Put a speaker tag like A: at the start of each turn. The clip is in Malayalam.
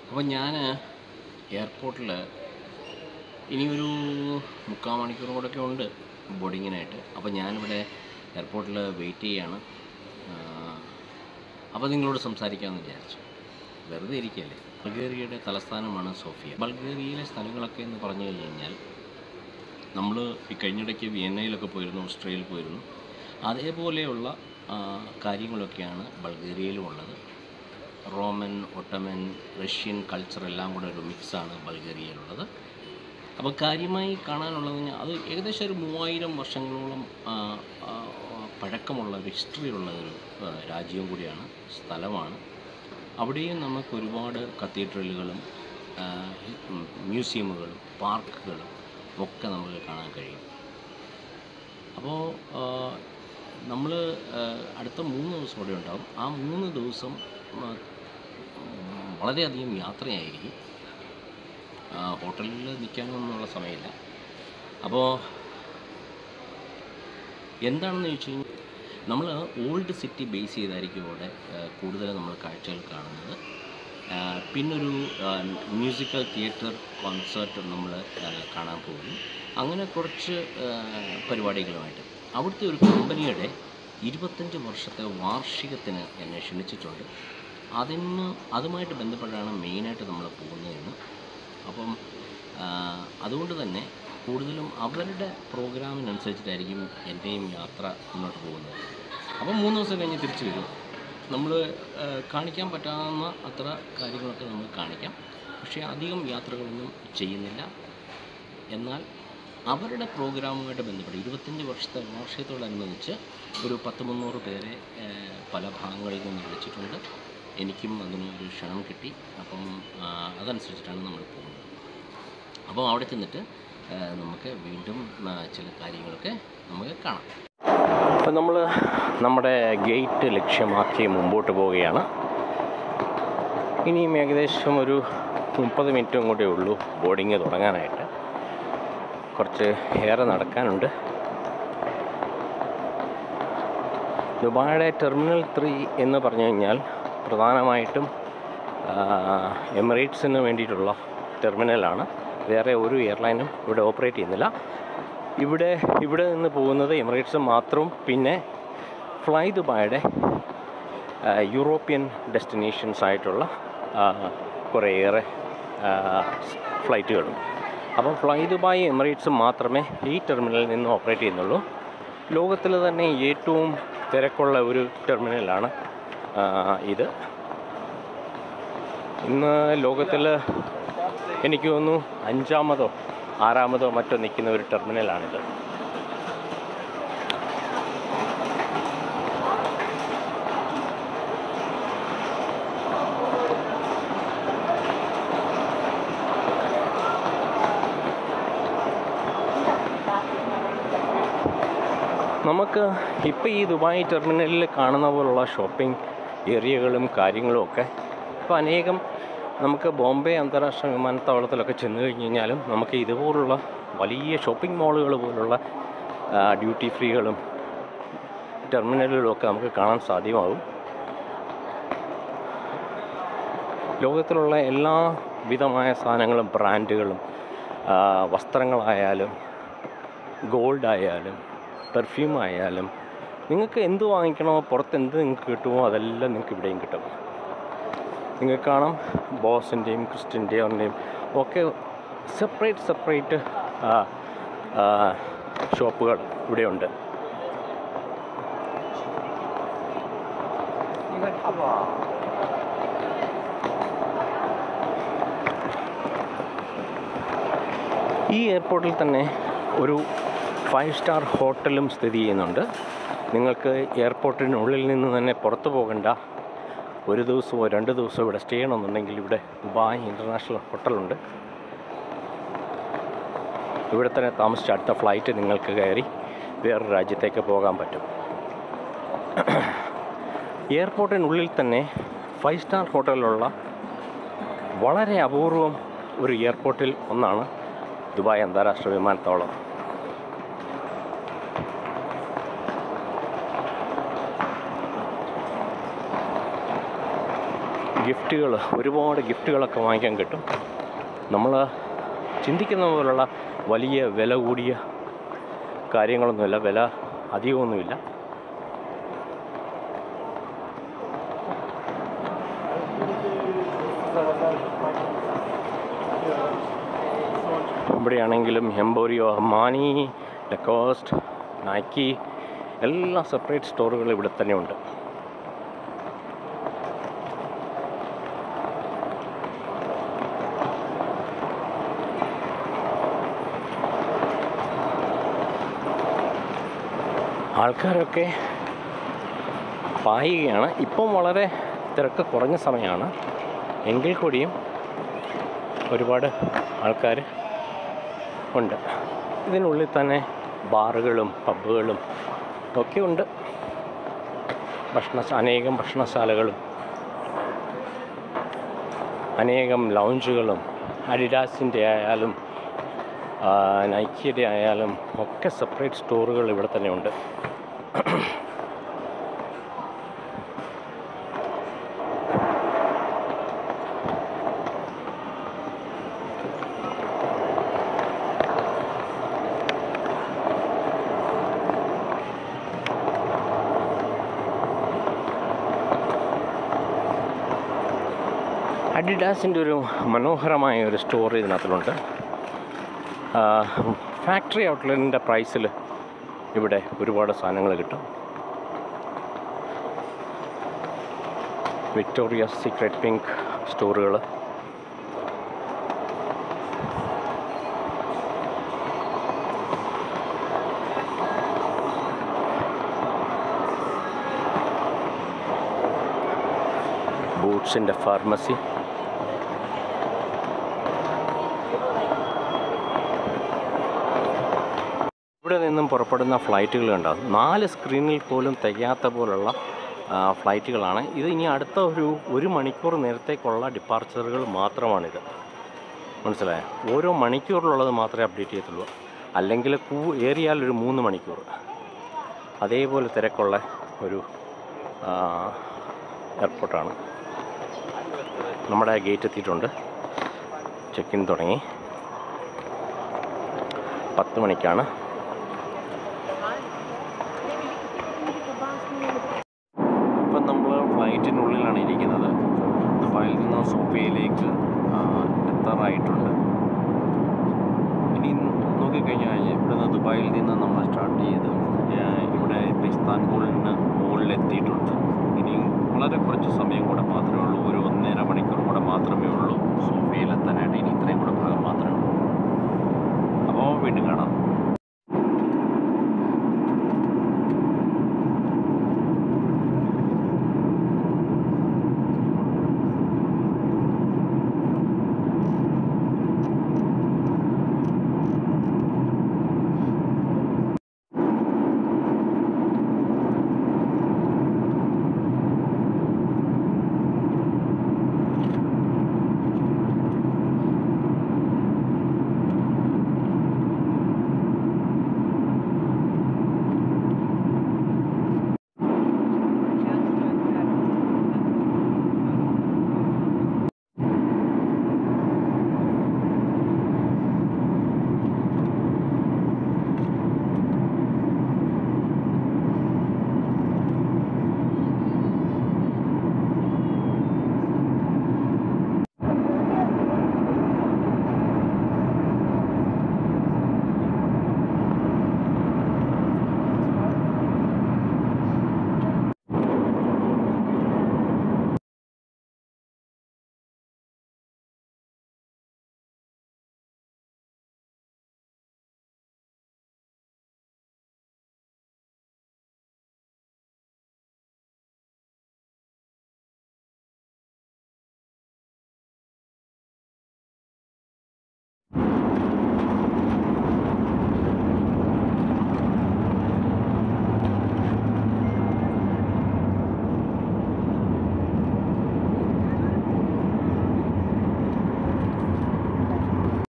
A: അപ്പോൾ ഞാൻ എയർപോർട്ടിൽ ഇനിയൊരു മുക്കാൽ മണിക്കൂർ കൂടെയൊക്കെ ഉണ്ട് ബോർഡിങ്ങിനായിട്ട് അപ്പോൾ ഞാനിവിടെ എയർപോർട്ടിൽ വെയിറ്റ് ചെയ്യാണ് അപ്പോൾ നിങ്ങളോട് സംസാരിക്കാമെന്ന് വിചാരിച്ചു വെറുതെ ഇരിക്കുകയല്ലേ ബൾഗേറിയയുടെ തലസ്ഥാനമാണ് സോഫിയ ബൾഗേറിയയിലെ സ്ഥലങ്ങളൊക്കെ എന്ന് പറഞ്ഞു കഴിഞ്ഞ് കഴിഞ്ഞാൽ നമ്മൾ ഈ കഴിഞ്ഞിടയ്ക്ക് വിയന്നയിലൊക്കെ പോയിരുന്നു ഓസ്ട്രേലിയയിൽ പോയിരുന്നു അതേപോലെയുള്ള ആ, കാര്യങ്ങളൊക്കെയാണ് ബൾഗേറിയയിലും ഉള്ളത് റോമൻ ഒട്ടമൻ റഷ്യൻ കൾച്ചർ എല്ലാം കൂടെ ഒരു മിക്സാണ് ബൾഗേറിയയിലുള്ളത് അപ്പോൾ കാര്യമായി കാണാനുള്ളത് ഞാൻ അത് ഏകദേശം ഒരു മൂവായിരം വർഷങ്ങളോളം ആ, ആ, പഴക്കമുള്ള ഒരു ഹിസ്റ്ററി ഉള്ള ഒരു ആ, രാജ്യവും കൂടിയാണ് സ്ഥലമാണ് അവിടെയും നമുക്ക് ഒരുപാട് കത്തീഡ്രലുകളും ആ, ഉം, മ്യൂസിയമുകളും പാർക്കുകളും ഒക്കെ നമുക്ക് കാണാൻ കഴിയും അപ്പോൾ നമ്മൾ അടുത്ത മൂന്ന് ദിവസം ഇവിടെ ഉണ്ടാവും ആ മൂന്ന് ദിവസം ആ, ഉം, വളരെയധികം യാത്രയായിരിക്കും ആ, ഹോട്ടലിൽ നിൽക്കാനൊന്നുള്ള സമയമില്ല അപ്പോൾ എന്താണെന്ന് ചോദിച്ചു കഴിഞ്ഞാൽ നമ്മൾ ഓൾഡ് സിറ്റി ബേസ് ചെയ്തായിരിക്കും ഇവിടെ കൂടുതൽ നമ്മൾ കാഴ്ചകൾ കാണുന്നത് ആ, പിന്നൊരു മ്യൂസിക്കൽ തിയേറ്റർ കോൺസേർട്ട് നമ്മൾ കാണാൻ പോകുന്നു അങ്ങനെ കുറച്ച് ആ, പരിപാടികളുമായിട്ട് അവിടുത്തെ ഒരു കമ്പനിയുടെ ഇരുപത്തഞ്ച് വർഷത്തെ വാർഷികത്തിന് എന്നെ ക്ഷണിച്ചിട്ടുണ്ട് അതിന് അതുമായിട്ട് ബന്ധപ്പെട്ടാണ് മെയിനായിട്ട് നമ്മൾ പോകുന്നതെന്ന് അപ്പം ആ, അതുകൊണ്ട് തന്നെ കൂടുതലും അവരുടെ പ്രോഗ്രാമിനനുസരിച്ചിട്ടായിരിക്കും എൻ്റെയും യാത്ര മുന്നോട്ട് പോകുന്നത് അപ്പം മൂന്ന് ദിവസം കഴിഞ്ഞ് തിരിച്ചു വരും നമ്മൾ കാണിക്കാൻ പറ്റാവുന്ന അത്ര കാര്യങ്ങളൊക്കെ നമ്മൾ കാണിക്കാം പക്ഷേ അധികം യാത്രകളൊന്നും ചെയ്യുന്നില്ല എന്നാൽ അവരുടെ പ്രോഗ്രാമുമായിട്ട് ബന്ധപ്പെട്ട് ഇരുപത്തഞ്ച് വർഷത്തെ വാർഷികത്തോടനുബന്ധിച്ച് ഒരു പത്ത് മുന്നൂറ് പേരെ ആ, പല ഭാഗങ്ങളിൽ നിന്ന് വിളിച്ചിട്ടുണ്ട് എനിക്കും അതിന് ഒരു ക്ഷണം കിട്ടി അപ്പം ആ, അതനുസരിച്ചിട്ടാണ് നമ്മൾ പോകുന്നത് അപ്പോൾ അവിടെ ചെന്നിട്ട് ആ, നമുക്ക് വീണ്ടും ആ, ചില കാര്യങ്ങളൊക്കെ നമുക്ക് കാണാം അപ്പം നമ്മൾ നമ്മുടെ ഗേറ്റ് ലക്ഷ്യമാക്കി മുമ്പോട്ട് പോവുകയാണ് ഇനിയും ഏകദേശം ഒരു മുപ്പത് മിനിറ്റും കൂടെ ഉള്ളൂ ബോർഡിങ് തുടങ്ങാനായിട്ട് കുറച്ച് ഏറെ നടക്കാനുണ്ട് ദുബായുടെ ടെർമിനൽ ത്രീ എന്ന് പറഞ്ഞു കഴിഞ്ഞാൽ പ്രധാനമായിട്ടും ആ, എമിറേറ്റ്സിന് വേണ്ടിയിട്ടുള്ള ടെർമിനലാണ് വേറെ ഒരു എയർലൈനും ഇവിടെ ഓപ്പറേറ്റ് ചെയ്യുന്നില്ല ഇവിടെ ഇവിടെ നിന്ന് പോകുന്നത് എമിറേറ്റ്സ് മാത്രവും പിന്നെ ഫ്ലൈ ദുബായുടെ ആ, യൂറോപ്യൻ ഡെസ്റ്റിനേഷൻസ് ആയിട്ടുള്ള ആ, കുറേയേറെ ആ, ഫ്ലൈറ്റുകളും അപ്പം ഫ്ലൈ ദുബായ് എമിറേറ്റ്സ് മാത്രമേ ഈ ടെർമിനലിൽ നിന്ന് ഓപ്പറേറ്റ് ചെയ്യുന്നുള്ളൂ ലോകത്തിൽ തന്നെ ഏറ്റവും തിരക്കുള്ള ഒരു ടെർമിനലാണ് ആ, ഇത് ഇന്ന് ലോകത്തിൽ എനിക്ക് തോന്നുന്നു അഞ്ചാമതോ ആറാമതോ മറ്റോ നിൽക്കുന്ന ഒരു ടെർമിനലാണിത് നമുക്ക് ഇപ്പോൾ ഈ ദുബായ് ടെർമിനലിൽ കാണുന്ന പോലുള്ള ഷോപ്പിംഗ് ഏരിയകളും കാര്യങ്ങളും ഒക്കെ ഇപ്പോൾ അനേകം നമുക്ക് ബോംബെ അന്താരാഷ്ട്ര വിമാനത്താവളത്തിലൊക്കെ ചെന്ന് കഴിഞ്ഞ് കഴിഞ്ഞാലും നമുക്ക് ഇതുപോലുള്ള വലിയ ഷോപ്പിംഗ് മാളുകൾ പോലുള്ള ആ, ഡ്യൂട്ടി ഫ്രീകളും ടെർമിനലുകളും ഒക്കെ നമുക്ക് കാണാൻ സാധ്യമാകും ലോകത്തിലുള്ള എല്ലാ വിധമായ സാധനങ്ങളും ബ്രാൻഡുകളും ആ, വസ്ത്രങ്ങളായാലും ഗോൾഡ് ആയാലും പെർഫ്യൂം ആയാലും നിങ്ങൾക്ക് എന്ത് വാങ്ങിക്കണോ പുറത്ത് എന്ത് നിങ്ങൾക്ക് കിട്ടുമോ അതെല്ലാം നിങ്ങൾക്ക് ഇവിടെയും കിട്ടും നിങ്ങൾക്ക് കാണാം ബോസിൻ്റെയും ക്രിസ്ത്യൻ്റെയും ഒക്കെ സെപ്പറേറ്റ് സെപ്പറേറ്റ് ഷോപ്പുകൾ ഇവിടെയുണ്ട് ഈ എയർപോർട്ടിൽ തന്നെ ഒരു ഫൈവ് സ്റ്റാർ ഹോട്ടലും സ്ഥിതി ചെയ്യുന്നുണ്ട് നിങ്ങൾക്ക് എയർപോർട്ടിനുള്ളിൽ നിന്ന് തന്നെ പുറത്തു പോകണ്ട ഒരു ദിവസമോ രണ്ട് ദിവസമോ ഇവിടെ സ്റ്റേ ചെയ്യണമെന്നുണ്ടെങ്കിൽ ഇവിടെ ദുബായ് ഇൻ്റർനാഷണൽ ഹോട്ടലുണ്ട് ഇവിടെ തന്നെ താമസിച്ച് അടുത്ത ഫ്ലൈറ്റ് നിങ്ങൾക്ക് കയറി വേറൊരു രാജ്യത്തേക്ക് പോകാൻ പറ്റും എയർപോർട്ടിനുള്ളിൽ തന്നെ ഫൈവ് സ്റ്റാർ ഹോട്ടലിലുള്ള വളരെ അപൂർവം ഒരു എയർപോർട്ടിൽ ഒന്നാണ് ദുബായ് അന്താരാഷ്ട്ര വിമാനത്താവളം
B: ഗിഫ്റ്റുകൾ ഒരുപാട് ഗിഫ്റ്റുകളൊക്കെ വാങ്ങിക്കാൻ കിട്ടും നമ്മൾ ചിന്തിക്കുന്ന പോലുള്ള വലിയ വില കൂടിയ കാര്യങ്ങളൊന്നുമില്ല വില അധികമൊന്നുമില്ല ഇവിടെയാണെങ്കിലും എംബോറിയോ അമ്മാനി ഡെക്കോസ്റ്റ് നൈക്കി എല്ലാ സെപ്പറേറ്റ് സ്റ്റോറുകൾ ഇവിടെ തന്നെ ഉണ്ട് ആൾക്കാരൊക്കെ പായുകയാണ് ഇപ്പം വളരെ തിരക്ക് കുറഞ്ഞ സമയമാണ് എങ്കിൽ കൂടിയും ഒരുപാട് ആൾക്കാർ ഉണ്ട് ഇതിനുള്ളിൽ തന്നെ ബാറുകളും പബ്ബുകളും ഒക്കെ ഉണ്ട് ഭക്ഷണ അനേകം ഭക്ഷണശാലകളും അനേകം ലൗഞ്ചുകളും അഡിഡാസിൻ്റെ ആയാലും ആ, നൈക്കിയുടെ ആയാലും ഒക്കെ സെപ്പറേറ്റ് സ്റ്റോറുകൾ ഇവിടെ തന്നെ ഉണ്ട് അഡിഡാസിൻ്റെ ഒരു മനോഹരമായ ഒരു സ്റ്റോർ ഇതിനകത്തുണ്ട് ഫാക്ടറി ഔട്ട്ലെറ്റിൻ്റെ പ്രൈസിൽ ഇവിടെ ഒരുപാട് സാധനങ്ങൾ കിട്ടും വിക്ടോറിയ സീക്രട്ട് പിങ്ക് സ്റ്റോറുകൾ ബൂട്ട്സിൻ്റെ ഫാർമസി ഇവിടെ നിന്നും പുറപ്പെടുന്ന ഫ്ലൈറ്റുകൾ ഉണ്ടാകും നാല് സ്ക്രീനിൽ പോലും തികയാത്ത പോലുള്ള ആ, ഫ്ലൈറ്റുകളാണ് ഇത് ഇനി അടുത്ത ഒരു ഒരു മണിക്കൂർ നേരത്തേക്കുള്ള ഡിപ്പാർച്ചറുകൾ മാത്രമാണിത് മനസ്സിലായോ ഓരോ മണിക്കൂറിലുള്ളത് മാത്രമേ അപ്ഡേറ്റ് ചെയ്യത്തുള്ളൂ അല്ലെങ്കിൽ കൂ ഏറിയാൽ ഒരു മൂന്ന് മണിക്കൂർ അതേപോലെ തിരക്കുള്ള ഒരു ആ, എയർപോർട്ടാണ് നമ്മുടെ ഗേറ്റ് എത്തിയിട്ടുണ്ട് ചെക്ക് ഇൻ തുടങ്ങി പത്ത് മണിക്കാണ് ഇപ്പം നമ്മൾ ഫ്ലൈറ്റിനുള്ളിലാണ് ഇരിക്കുന്നത് ദുബായിൽ നിന്ന് സോഫിയയിലേക്ക് ആ, എത്താറായിട്ടുണ്ട് ഇനി നോക്കിക്കഴിഞ്ഞാൽ ഇവിടുന്ന് ദുബായിൽ നിന്ന് നമ്മൾ സ്റ്റാർട്ട് ചെയ്ത് ആ, ഇവിടെ ഇപ്പം ഇസ്താൻബുളിന് മുകളിലെത്തിയിട്ടുണ്ട് ഇനി വളരെ കുറച്ച് സമയം കൂടെ മാത്രമേ ഉള്ളൂ ഒരു ഒന്നര മണിക്കൂർ കൂടെ മാത്രമേ ഉള്ളൂ